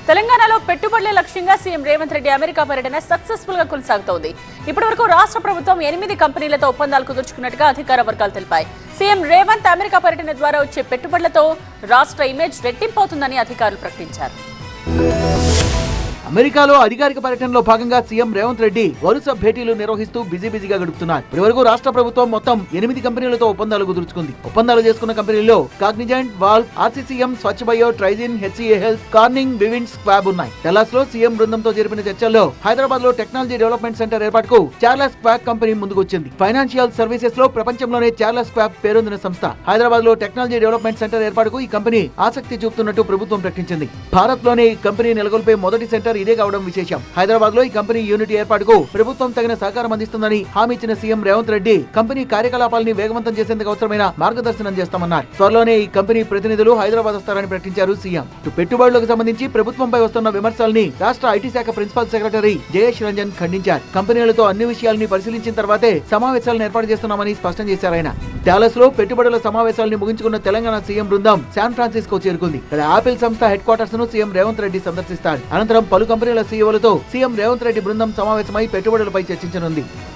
తెలంగాణలో పెట్టుబడుల లక్ష్యంగా సీఎం రేవంత్ రెడ్డి అమెరికా పర్యటన సక్సెస్ఫుల్ గా కొనసాగుతోంది ఇప్పటి వరకు రాష్ట్ర ప్రభుత్వం ఎనిమిది కంపెనీలతో ఒప్పందాలు కుదుర్చుకున్నట్టుగా అధికార వర్గాలు తెలిపాయి సీఎం రేవంత్ అమెరికా పర్యటన ద్వారా వచ్చే పెట్టుబడులతో రాష్ట్ర ఇమేజ్ రెట్టింపవుతుందని అధికారులు ప్రకటించారు అమెరికాలో అధికారిక పర్యటనలో భాగంగా సీఎం రేవంత్ రెడ్డి వరుస భేటీలు నిర్వహిస్తూ బిజీ బిజీగా గడుపుతున్నారు ఇప్పటివరకు రాష్ట్ర ప్రభుత్వం మొత్తం ఎనిమిది కంపెనీలతో ఒప్పందాలు కుదుర్చుకుంది ఒప్పందాలు చేసుకున్న కంపెనీల్లో కాగ్నిజెంట్ వాల్ ఆర్సీసీఎం స్వచ్ఛ బయో ట్రైజిన్ హెచ్సిఏ హెల్త్ కార్నింగ్ వివిన్ స్క్వాబ్ ఉన్నాయి డల్లాస్ లో సీఎం బృందంతో జరిపిన చర్చల్లో హైదరాబాద్ లో టెక్నాలజీ డెవలప్మెంట్ సెంటర్ ఏర్పాటుకు చార్లెస్ క్వాక్ కంపెనీ ముందుకు వచ్చింది ఫైనాన్షియల్ సర్వీసెస్ లో ప్రపంచంలోనే చార్లెస్ క్వాక్ పేరొందిన సంస్థ హైదరాబాద్ లో టెక్నాలజీ డెవలప్మెంట్ సెంటర్ ఏర్పాటుకు ఈ కంపెనీ ఆసక్తి చూపుతున్నట్టు ప్రభుత్వం ప్రకటించింది భారత్ లోనే ఈ కంపెనీ నెలకొల్పే మొదటి సెంటర్ ఇదే కావడం విశేషం హైదరాబాద్ లో ఈ కంపెనీ యూనిట్ ఏర్పాటుకు ప్రభుత్వం తగిన సహకారం అందిస్తుందని హామీ ఇచ్చిన సీఎం రేవంత్ రెడ్డి కంపెనీ కార్యకలాపాలని వేగవంతం చేసేందుకు అవసరమైన మార్గదర్శనం చేస్తామన్నారు త్వరలోనే ఈ కంపెనీ ప్రతినిధులు హైదరాబాద్ వస్తారని ప్రకటించారు సీఎం ఇటు పెట్టుబడులకు సంబంధించి ప్రభుత్వంపై వస్తున్న విమర్శల్ని రాష్ట్ర ఐటీ శాఖ ప్రిన్సిపల్ సెక్రటరీ జయేష్ రంజన్ ఖండించారు కంపెనీలతో అన్ని విషయాల్ని పరిశీలించిన తర్వాతే సమావేశాలను ఏర్పాటు చేస్తున్నామని స్పష్టం చేశారు ఆయన డాలస్ లో పెట్టుబడుల సమావేశాలను ముగించుకున్న తెలంగాణ సీఎం బృందం శాన్ ఫ్రాన్సిస్కో చేరుకుంది ఇక్కడ ఆపిల్ సంస్థ హెడ్ క్వార్టర్స్ ను సీఎం రేవంత్ రెడ్డి సందర్శిస్తారు అనంతరం పలు కంపెనీల సీఈఓలతో సీఎం రేవంత్ రెడ్డి బృందం సమావేశమై పెట్టుబడులపై చర్చించనుంది